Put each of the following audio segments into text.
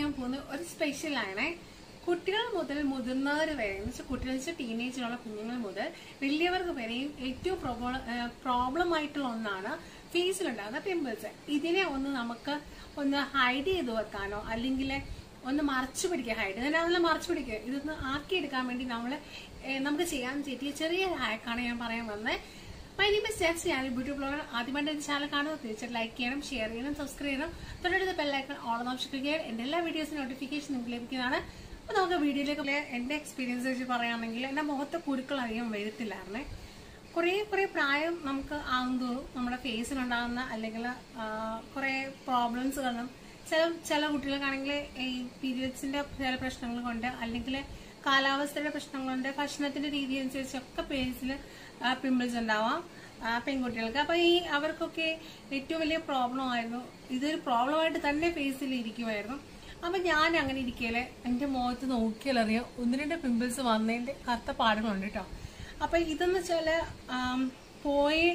ചെയ്യാൻ പോകുന്ന ഒരു സ്പെഷ്യൽ ആണ് കുട്ടികൾ മുതൽ മുതിർന്നവർ വരെ എന്ന് വെച്ചാൽ കുട്ടികൾ വെച്ചാൽ ടീനേജിലുള്ള കുഞ്ഞുങ്ങൾ മുതൽ വലിയവർക്ക് വരെയും ഏറ്റവും പ്രോബ്ലം ആയിട്ടുള്ള ഒന്നാണ് ഫേസിലുണ്ടാകുന്ന പിമ്പിൾസ് ഇതിനെ ഒന്ന് നമുക്ക് ഒന്ന് ഹൈഡ് ചെയ്ത് വെക്കാനോ അല്ലെങ്കിൽ ഒന്ന് മറച്ചു പിടിക്കുക ഹൈഡ് തന്നെ അതെല്ലാം മറച്ചു പിടിക്കുക ഇതൊന്ന് ആക്കിയെടുക്കാൻ വേണ്ടി നമ്മൾ നമുക്ക് ചെയ്യാൻ പറ്റിയ ചെറിയ ഹാക്കാണ് ഞാൻ പറയാൻ വന്നത് മൈ നെയിം ഇസ് ജാക്സ് ഞാൻ ബ്യൂട്ടി ബ്ലോഗർ ആദ്യമായിട്ട് എന്റെ ചാനൽ കാണുന്നത് തീർച്ചയായിട്ടും ലൈക്ക് ചെയ്യണം ഷെയർ ചെയ്യണം സബ്സ്ക്രൈബ് ചെയ്യണം തൊട്ടടുത്ത ബെല്ലൈക്കൺ ഓൺ ഓപ്ഷൻ ക്ലിക്ക് ചെയ്യണം എന്റെ എല്ലാ വീഡിയോസിനും നോട്ടിഫിക്കേഷൻ നിങ്ങൾക്ക് ലഭിക്കുന്നതാണ് അപ്പൊ നമുക്ക് വീഡിയോയിലേക്ക് എന്റെ എക്സ്പീരിയൻസ് വെച്ച് പറയുകയാണെങ്കിൽ എന്റെ മുഖത്തെ കുരുക്കൾ അധികം വരത്തില്ലായിരുന്നേ കുറേ കുറേ പ്രായം നമുക്ക് ആകുന്തോറും നമ്മുടെ ഫേസിലുണ്ടാകുന്ന അല്ലെങ്കിൽ കുറേ പ്രോബ്ലംസ് കാരണം ചില ചില കുട്ടികൾക്കാണെങ്കിൽ ഈ പീരിയഡ്സിന്റെ ചില പ്രശ്നങ്ങൾ കൊണ്ട് അല്ലെങ്കിൽ കാലാവസ്ഥയുടെ പ്രശ്നങ്ങൾ കൊണ്ട് ഭക്ഷണത്തിന്റെ രീതി അനുസരിച്ചൊക്കെ ഫേസിൽ പിമ്പിൾസ് ഉണ്ടാവാം ആ, പെൺകുട്ടികൾക്ക് അപ്പൊ ഈ അവർക്കൊക്കെ ഏറ്റവും വലിയ പ്രോബ്ലം ആയിരുന്നു ഇതൊരു പ്രോബ്ലം ആയിട്ട് തന്നെ ഫേസിൽ ഇരിക്കുമായിരുന്നു അപ്പൊ ഞാൻ അങ്ങനെ ഇരിക്കലെ എന്റെ മുഖത്ത് നോക്കിയാലറിയാം ഒന്ന് രണ്ട് പിമ്പിൾസ് വന്നതിന്റെ കറുത്ത പാടുകളുണ്ട് കേട്ടോ അപ്പൊ ഇതെന്ന് വെച്ചാല് ആം, പോയി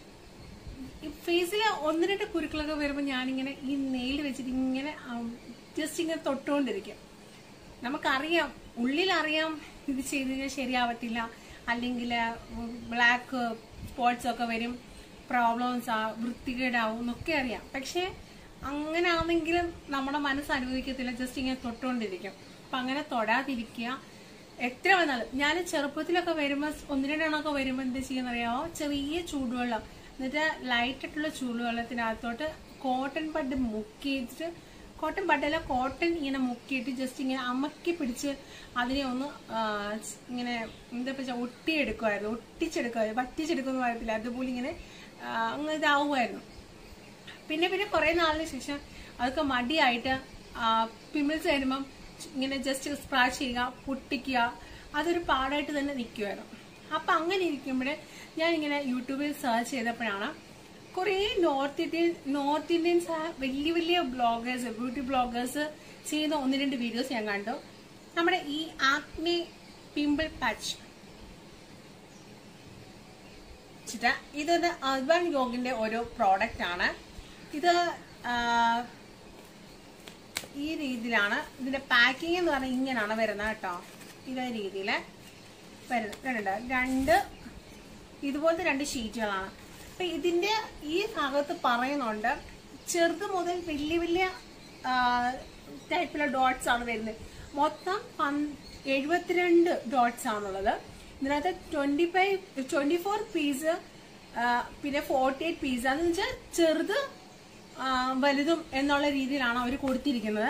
ഫേസിൽ ഒന്ന് രണ്ട് കുരുക്കളൊക്കെ വരുമ്പോൾ ഞാനിങ്ങനെ ഈ നെയിൽ വെച്ചിട്ട് ഇങ്ങനെ ജസ്റ്റ് ഇങ്ങനെ തൊട്ടുകൊണ്ടിരിക്കും നമുക്കറിയാം ഉള്ളിലറിയാം ഇത് ചെയ്ത് കഴിഞ്ഞാൽ ശരിയാവത്തില്ല അല്ലെങ്കിൽ ബ്ലാക്ക് സ്പോട്ട്സ് ഒക്കെ വരും പ്രോബ്ലംസ് ആ വൃത്തികേടാവും എന്നൊക്കെ അറിയാം പക്ഷെ അങ്ങനെ ആണെങ്കിലും നമ്മുടെ മനസ്സ് അനുവദിക്കത്തില്ല ജസ്റ്റ് ഇങ്ങനെ തൊട്ടുകൊണ്ടിരിക്കും അപ്പൊ അങ്ങനെ തൊടാതിരിക്കുക എത്ര വന്നാലും ഞാൻ ചെറുപ്പത്തിലൊക്കെ വരുമ്പോൾ ഒന്ന് രണ്ടെണ്ണമൊക്കെ വരുമ്പോൾ എന്താ ചെയ്യുന്നറിയാമോ ചെറിയ ചൂടുവെള്ളം എന്നിട്ട് ലൈറ്റ് ആയിട്ടുള്ള ചൂടുവെള്ളത്തിനകത്തോട്ട് കോട്ടൺ ബഡ് മുക്കിയിട്ട് കോട്ടൺ ബഡല്ല കോട്ടൺ ഇങ്ങനെ മുക്കിയിട്ട് ജസ്റ്റ് ഇങ്ങനെ അമക്കി പിടിച്ച് അതിനെ ഒന്ന് ആ, ഇങ്ങനെ എന്താ വെച്ചാൽ ഒട്ടിയെടുക്കുമായിരുന്നു ഒട്ടിച്ചെടുക്കുമായിരുന്നു വറ്റിച്ചെടുക്കുമെന്ന് പറയത്തില്ല അതുപോലെ ഇങ്ങനെ ആ, അങ്ങ് ഇതാവുമായിരുന്നു പിന്നെ പിന്നെ കുറെ നാളിന് ശേഷം അതൊക്കെ മടിയായിട്ട് പിമ്പിൾസ് വരുമ്പം ഇങ്ങനെ ജസ്റ്റ് സ്ക്രാച്ച് ചെയ്യുക പൊട്ടിക്കുക അതൊരു പാടായിട്ട് തന്നെ നിൽക്കുമായിരുന്നു അപ്പൊ അങ്ങനെ ഇരിക്കുമ്പോൾ ഞാൻ ഇങ്ങനെ യൂട്യൂബിൽ സെർച്ച് ചെയ്തപ്പോഴാണ് കുറേ നോർത്ത് ഇന്ത്യൻ നോർത്ത് ഇന്ത്യൻസ് വലിയ വലിയ ബ്ലോഗേഴ്സ് ബ്യൂട്ടി ബ്ലോഗേഴ്സ് ചെയ്യുന്ന ഒന്ന് രണ്ട് വീഡിയോസ് ഞാൻ കണ്ടു നമ്മുടെ ഈ ആക്നെ പിമ്പിൾ പാച്ച് വെച്ചിട്ട് ഇതൊരു അർബൻ യോഗിന്റെ ഒരു പ്രോഡക്റ്റ് ആണ് ഇത് ആ, ഈ രീതിയിലാണ് ഇതിന്റെ പാക്കിംഗ് എന്ന് പറഞ്ഞാൽ ഇങ്ങനെയാണ് വരുന്നത് കേട്ടോ ഇതേ രീതിയിൽ വരുന്നുണ്ട് രണ്ട് ഇതുപോലത്തെ രണ്ട് ഷീറ്റുകളാണ് അപ്പൊ ഇതിന്റെ ഈ ഭാഗത്ത് പറയുന്നുണ്ട് ചെറുത് മുതൽ വലിയ വലിയ ടൈപ്പിലുള്ള ഡോട്ട്സ് ആണ് വരുന്നത് മൊത്തം പന്ത്- എഴുപത്തിരണ്ട് ഡോട്ട്സ് ആണുള്ളത് ഇതിനകത്ത് twenty five twenty four piece പിന്നെ ഫോർട്ടി എയ്റ്റ് പീസ് എന്ന് വെച്ചാൽ ചെറുത് ആ, വലുതും എന്നുള്ള രീതിയിലാണ് അവർ കൊടുത്തിരിക്കുന്നത്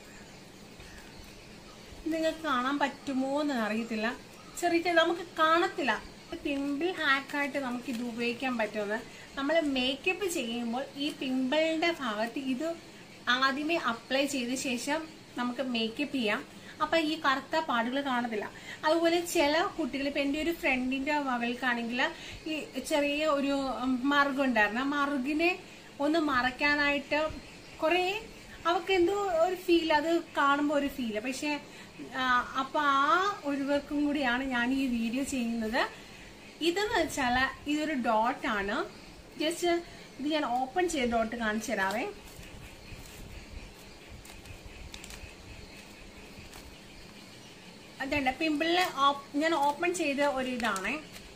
നിങ്ങൾക്ക് കാണാൻ പറ്റുമോ എന്ന് അറിയത്തില്ല ചെറിയ ചെറിയ നമുക്ക് കാണത്തില്ല പിമ്പിൾ ഹാക്കായിട്ട് നമുക്ക് ഇത് ഉപയോഗിക്കാൻ പറ്റുമെന്ന് നമ്മൾ മേക്കപ്പ് ചെയ്യുമ്പോൾ ഈ പിമ്പിളിന്റെ ഭാഗത്ത് ഇത് ആദ്യമേ അപ്ലൈ ചെയ്ത ശേഷം നമുക്ക് മേക്കപ്പ് ചെയ്യാം അപ്പൊ ഈ കറുത്ത പാടുകൾ കാണത്തില്ല അതുപോലെ ചില കുട്ടികൾ ഇപ്പൊ എന്റെ ഒരു ഫ്രണ്ടിന്റെ മകൾക്കാണെങ്കിൽ ഈ ചെറിയ ഒരു മറുക് ഉണ്ടായിരുന്നു ആ മറുകിനെ ഒന്ന് മറയ്ക്കാനായിട്ട് കുറേ അവർക്ക് എന്തോ ഒരു ഫീൽ അത് കാണുമ്പോൾ ഒരു ഫീല് പക്ഷെ ആ, അപ്പൊ ആ ഒരുവർക്കും കൂടിയാണ് ഞാൻ ഈ വീഡിയോ ചെയ്യുന്നത് ഇതെന്ന് വെച്ചാല് ഇതൊരു ഡോട്ട് ആണ് ജസ്റ്റ് ഇത് ഞാൻ ഓപ്പൺ ചെയ്ത ഡോട്ട് കാണിച്ചു തരാവേ അതുണ്ട് പിമ്പിളില് ഞാൻ ഓപ്പൺ ചെയ്ത ഒരു ഇതാണേ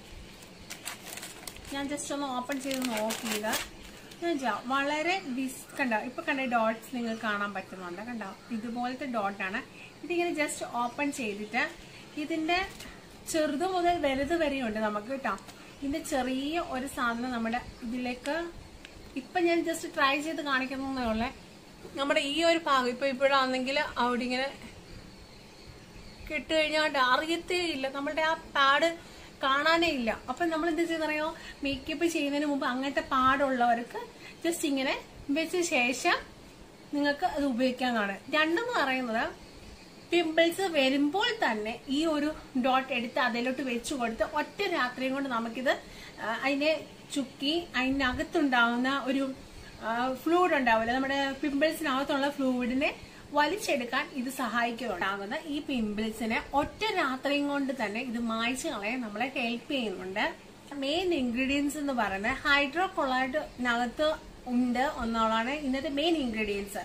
ഞാൻ ജസ്റ്റ് ഒന്ന് ഓപ്പൺ ചെയ്ത് നോക്കിയത് ഞാൻ ചാ- വളരെ വിസ് കണ്ടോ ഇപ്പൊ കണ്ട ഡോട്ട്സ് നിങ്ങൾക്ക് കാണാൻ പറ്റുന്നുണ്ട് കണ്ടോ ഇതുപോലത്തെ ഡോട്ടാണ് ഇതിങ്ങനെ ജസ്റ്റ് ഓപ്പൺ ചെയ്തിട്ട് ഇതിന്റെ ചെറുത് മുതൽ വലുത് വരെയുണ്ട് നമുക്ക് കേട്ടോ ഇതിന്റെ ചെറിയ ഒരു സാധനം നമ്മുടെ ഇതിലേക്ക് ഇപ്പൊ ഞാൻ ജസ്റ്റ് ട്രൈ ചെയ്ത് കാണിക്കുന്നേ ഉള്ളേ നമ്മുടെ ഈ ഒരു ഭാഗം ഇപ്പൊ ഇപ്പോഴാണെങ്കിൽ അവിടെ ഇങ്ങനെ കിട്ടു കഴിഞ്ഞാൽ അറിയത്തേ ഇല്ല നമ്മളുടെ ആ പാഡ് കാണാനേ ഇല്ല അപ്പൊ നമ്മൾ എന്താ ചെയ്യുന്നറിയോ മേക്കപ്പ് ചെയ്യുന്നതിന് മുമ്പ് അങ്ങനത്തെ പാടുള്ളവർക്ക് ജസ്റ്റ് ഇങ്ങനെ വെച്ച ശേഷം നിങ്ങൾക്ക് അത് ഉപയോഗിക്കാന്നാണ് രണ്ടെന്ന് പറയുന്നത് പിമ്പിൾസ് വരുമ്പോൾ തന്നെ ഈ ഒരു ഡോട്ട് എടുത്ത് അതിലോട്ട് വെച്ചു കൊടുത്ത് ഒറ്റ രാത്രിയും കൊണ്ട് നമുക്കിത് ആ, അതിനെ ചുക്കി അതിനകത്തുണ്ടാവുന്ന ഒരു ഫ്ലൂയിഡ് ഉണ്ടാവില്ല നമ്മുടെ പിമ്പിൾസിനകത്തുള്ള ഫ്ലൂയിഡിനെ വലിച്ചെടുക്കാൻ ഇത് സഹായിക്കുന്നുണ്ടാകുന്ന ഈ പിമ്പിൾസിനെ ഒറ്റ രാത്രിയും കൊണ്ട് തന്നെ ഇത് മായ്ച്ചു കളയാൻ നമ്മളെ ഹെൽപ്പ് ചെയ്യുന്നുണ്ട് മെയിൻ ഇൻഗ്രീഡിയൻസ് എന്ന് പറയുന്നത് ഹൈഡ്രോകൊളൈഡിനകത്ത് ഉണ്ട് ഒന്നോളാണ് ഇന്നത്തെ മെയിൻ ഇൻഗ്രീഡിയൻസ്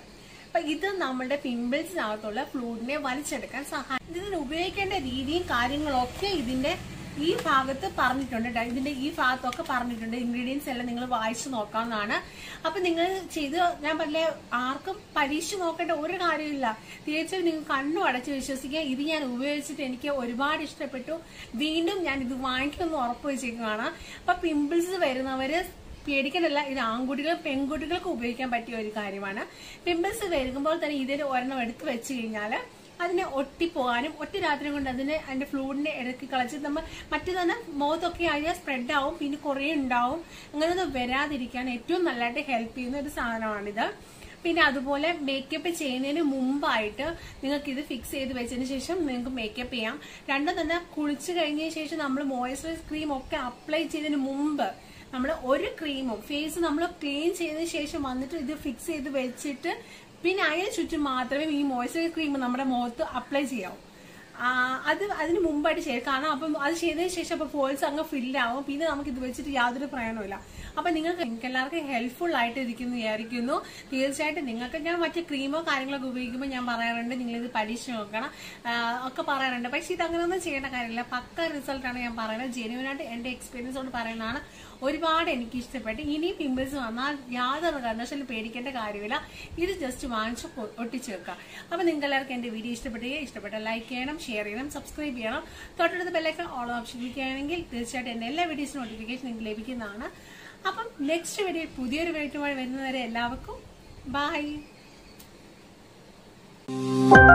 അപ്പൊ ഇത് നമ്മുടെ പിമ്പിൾസിനകത്തുള്ള ഫ്ലൂയിഡിനെ വലിച്ചെടുക്കാൻ സഹായിക്കും ഇതിന് ഉപയോഗിക്കേണ്ട രീതിയും കാര്യങ്ങളൊക്കെ ഇതിന്റെ ഈ ഭാഗത്ത് പറഞ്ഞിട്ടുണ്ട് ട്ടോ. ഇതിന്റെ ഈ ഭാഗത്തൊക്കെ പറഞ്ഞിട്ടുണ്ട് ഇൻഗ്രീഡിയൻസ് എല്ലാം നിങ്ങൾ വായിച്ചു നോക്കാവുന്നതാണ് അപ്പൊ നിങ്ങൾ ചെയ്ത് ഞാൻ പറഞ്ഞ ആർക്കും പരീക്ഷ നോക്കേണ്ട ഒരു കാര്യമില്ല തീർച്ചയായും നിങ്ങൾ കണ്ണു അടച്ച് വിശ്വസിക്കുക ഇത് ഞാൻ ഉപയോഗിച്ചിട്ട് എനിക്ക് ഒരുപാട് ഇഷ്ടപ്പെട്ടു വീണ്ടും ഞാൻ ഇത് വാങ്ങിക്കുമെന്ന് ഉറപ്പ് വെച്ചേക്കുകയാണ് അപ്പൊ പിമ്പിൾസ് വരുന്നവര് പേടിക്കണ്ടല്ല ഇത് ആൺകുട്ടികൾ പെൺകുട്ടികൾക്ക് ഉപയോഗിക്കാൻ പറ്റിയ ഒരു കാര്യമാണ് പിമ്പിൾസ് വരുമ്പോൾ തന്നെ ഇതിന് ഒരെണ്ണം എടുത്ത് വെച്ച് കഴിഞ്ഞാല് അതിനെ ഒട്ടിപ്പോകാനും ഒറ്റ രാത്രി കൊണ്ട് അതിനെ അതിന്റെ ഫ്ലൂഡിനെ ഇറക്കി കളച്ച് നമ്മൾ മറ്റു തന്നെ മുഖത്തൊക്കെ ആയാൽ സ്പ്രെഡ് ആവും പിന്നെ കുറേ ഉണ്ടാവും അങ്ങനെയൊന്നും വരാതിരിക്കാൻ ഏറ്റവും നല്ലതായിട്ട് ഹെൽപ്പ് ചെയ്യുന്ന ഒരു സാധനമാണിത് പിന്നെ അതുപോലെ മേക്കപ്പ് ചെയ്യുന്നതിന് മുമ്പായിട്ട് നിങ്ങൾക്ക് ഇത് ഫിക്സ് ചെയ്ത് വെച്ചതിന് ശേഷം നിങ്ങൾക്ക് മേക്കപ്പ് ചെയ്യാം രണ്ടും തന്നെ കുളിച്ച് കഴിഞ്ഞതിന് ശേഷം നമ്മൾ മോയ്സ്ചറൈസ് ക്രീം ഒക്കെ അപ്ലൈ ചെയ്തതിന് മുമ്പ് നമ്മൾ ഒരു ക്രീമും ഫേസ് നമ്മൾ ക്ലീൻ ചെയ്തതിന് ശേഷം വന്നിട്ട് ഇത് ഫിക്സ് ചെയ്ത് വെച്ചിട്ട് പിന്നെ അതിന് ചുറ്റും മാത്രമേ ഈ മോയ്സ്ചറൈസ് ക്രീം നമ്മുടെ മുഖത്ത് അപ്ലൈ ചെയ്യാവൂ ആ, അത് അതിന് മുമ്പായിട്ട് ചെയ്യും കാരണം അപ്പം അത് ചെയ്തതിന് ശേഷം അപ്പൊ ഫോൾസ് അങ്ങ് ഫില്ലാവും പിന്നെ നമുക്ക് ഇത് വെച്ചിട്ട് യാതൊരു പ്രയോജനമില്ല അപ്പൊ നിങ്ങൾക്ക് നിങ്ങൾക്ക് എല്ലാവർക്കും ഹെൽപ്ഫുൾ ആയിട്ട് ഇരിക്കുന്നു വിചാരിക്കുന്നു തീർച്ചയായിട്ടും നിങ്ങൾക്ക് ഞാൻ മറ്റു ക്രീമോ കാര്യങ്ങളൊക്കെ ഉപയോഗിക്കുമ്പോൾ ഞാൻ പറയാറുണ്ട് നിങ്ങൾ ഇത് പരീക്ഷ നോക്കണം ആ, ഒക്കെ പറയാറുണ്ട് പക്ഷെ ഇത് അങ്ങനെയൊന്നും ചെയ്യേണ്ട കാര്യമില്ല പക്ക റിസൾട്ടാണ് ഞാൻ പറയുന്നത് ജെനുവനായിട്ട് എന്റെ എക്സ്പീരിയൻസ് കൊണ്ട് പറയുന്നതാണ് ഒരുപാട് എനിക്ക് ഇഷ്ടപ്പെട്ടു ഇനി പിമ്പിൾസ് വന്നാൽ യാതൊരു കാരണവശാലും പേടിക്കേണ്ട കാര്യമില്ല ഇത് ജസ്റ്റ് വാങ്ങിച്ച് പൊ- ഒട്ടിച്ച് വെക്കുക അപ്പൊ നിങ്ങൾക്ക് എല്ലാവർക്കും എന്റെ വീഡിയോ ഇഷ്ടപ്പെടുകയും ഇഷ്ടപ്പെട്ട ലൈക്ക് ചെയ്യണം ഷെയർ ചെയ്യണം സബ്സ്ക്രൈബ് ചെയ്യണം തൊട്ടടുത്ത ബെല്ലൈക്കൺ ഓൾ ഓപ്ഷൻ ക്ലിക്കുകയാണെങ്കിൽ തീർച്ചയായിട്ടും എന്റെ എല്ലാ വീഡിയോസിനും നോട്ടിഫിക്കേഷൻ നിങ്ങൾക്ക് ലഭിക്കുന്നതാണ് അപ്പം നെക്സ്റ്റ് വീഡിയോ പുതിയൊരു വീഡിയോ വരുന്നവരെ എല്ലാവർക്കും ബൈ